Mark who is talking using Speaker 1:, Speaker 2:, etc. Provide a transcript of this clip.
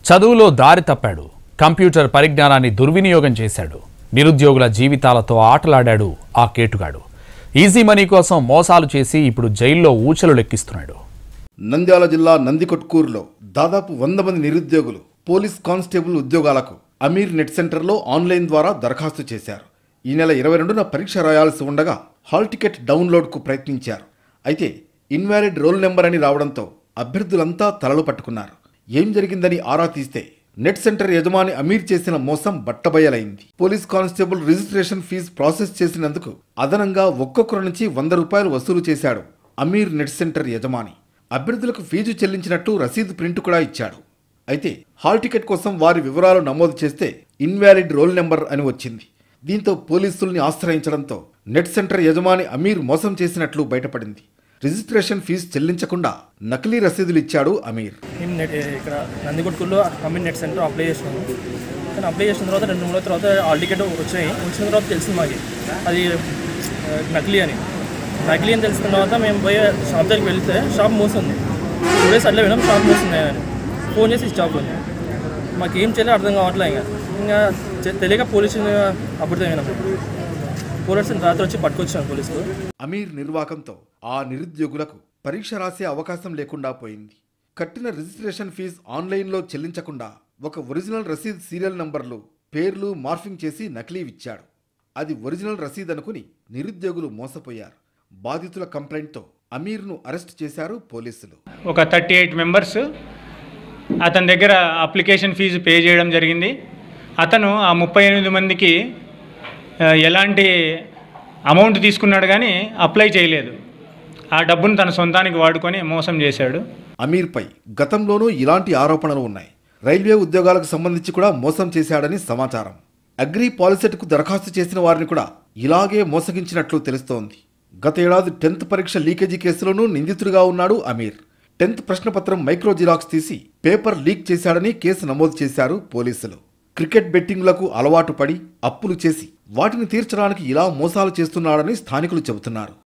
Speaker 1: చదువులో దారి తప్పాడు కంప్యూటర్ పరిజ్ఞానాన్ని దుర్వినియోగం చేశాడు నిరుద్యోగుల జీవితాలతో ఆటలాడాడు ఆ కేటుగాడు ఈజీ మనీ కోసం మోసాలు చేసి ఇప్పుడు జైల్లో ఊచలు లెక్కిస్తున్నాడు
Speaker 2: నంద్యాల జిల్లా నందికొట్కూరులో దాదాపు వంద మంది నిరుద్యోగులు పోలీస్ కానిస్టేబుల్ ఉద్యోగాలకు అమీర్ నెట్ సెంటర్లో ఆన్లైన్ ద్వారా దరఖాస్తు చేశారు ఈ నెల ఇరవై రెండున పరీక్ష రాయాల్సి ఉండగా హాల్ టికెట్ డౌన్లోడ్కు ప్రయత్నించారు అయితే ఇన్వాలిడ్ రోల్ నెంబర్ అని రావడంతో అభ్యర్థులంతా తలలు పట్టుకున్నారు ఏం జరిగిందని ఆరా తీస్తే నెట్ సెంటర్ యజమాని అమీర్ చేసిన మోసం బట్టబయలైంది police constable registration fee process చేసినందుకు అదనంగా ఒక్కొక్కరి నుంచి వంద రూపాయలు వసూలు చేశాడు అమీర్ నెట్ సెంటర్ యజమాని అభ్యర్థులకు ఫీజు చెల్లించినట్టు రసీదు ప్రింట్ కూడా ఇచ్చాడు అయితే హాల్ టికెట్ కోసం వారి వివరాలు నమోదు చేస్తే ఇన్వాలిడ్ రోల్ నెంబర్ అని వచ్చింది దీంతో పోలీసుల్ని ఆశ్రయించడంతో నెట్ సెంటర్ యజమాని అమీర్ మోసం చేసినట్లు బయటపడింది రిజిస్ట్రేషన్ ఫీజు చెల్లించకుండా నకిలీ రసీదులు ఇచ్చాడు అమీర్
Speaker 3: మేము నెట్ ఇక్కడ నందికొట్కూరులో కమ్యూన్ నెట్ సెంటర్ అప్లై చేసినాము కానీ అప్లై చేసిన తర్వాత రెండు మూడు రోజుల తర్వాత హాల్ టికెట్ వచ్చినాయి వచ్చిన తర్వాత తెలిసింది మాకు అది ఆ, నకిలీ అని నకిలీ అని తెలిసిన తర్వాత మేము పోయి షాప్ దగ్గరికి వెళ్తే షాప్ మూసింది టూ డేస్ అట్లే విన్నాం షాప్ మూసింది అని ఫోన్ చేసి స్టాప్ ఉంది మాకు ఏం చేయాలో అర్థం కావట్లే ఇంకా ఇంకా తె- తెలియక పోలీసుని అప్పుడు విన్నాం పోలీసుని రాత్రి వచ్చి పట్టుకొచ్చాను పోలీసులు
Speaker 2: అమీర్ నిర్వాకంతో ఆ నిరుద్యోగులకు పరీక్ష రాసే అవకాశం లేకుండా పోయింది కట్టిన రిజిస్ట్రేషన్ ఫీజు ఆన్లైన్లో చెల్లించకుండా ఒక ఒరిజినల్ రసీద్ సీరియల్ నంబర్లు పేర్లు మార్ఫింగ్ చేసి నకిలీ ఇచ్చాడు అది ఒరిజినల్ రసీద్ అనుకుని నిరుద్యోగులు మోసపోయారు బాధితుల కంప్లైంట్తో అమీర్ను అరెస్ట్ చేశారు పోలీసులు
Speaker 4: ఒక థర్టీ ఎయిట్ మెంబర్స్ అతని దగ్గర అప్లికేషన్ ఫీజు పే చేయడం జరిగింది అతను ఆ ముప్పై ఎనిమిది మందికి ఆ, ఎలాంటి అమౌంట్ తీసుకున్నాడు కానీ అప్లై చేయలేదు ఆ డబ్బును తన సొంతానికి వాడుకొని మోసం చేశాడు
Speaker 2: అమీర్పై గతంలోనూ ఇలాంటి ఆరోపణలు ఉన్నాయి రైల్వే ఉద్యోగాలకు సంబంధించి కూడా మోసం చేశాడని సమాచారం అగ్రి పాలిసెట్కు దరఖాస్తు చేసిన వారిని కూడా ఇలాగే మోసగించినట్లు తెలుస్తోంది గతేడాది టెన్త్ పరీక్ష లీకేజీ కేసులోనూ నిందితుడిగా ఉన్నాడు అమీర్ టెన్త్ ప్రశ్నపత్రం మైక్రో జిరాక్స్ తీసి పేపర్ లీక్ చేశాడని కేసు నమోదు చేశారు పోలీసులు క్రికెట్ బెట్టింగ్లకు అలవాటు పడి అప్పులు చేసి వాటిని తీర్చడానికి ఇలా మోసాలు చేస్తున్నాడని స్థానికులు చెబుతున్నారు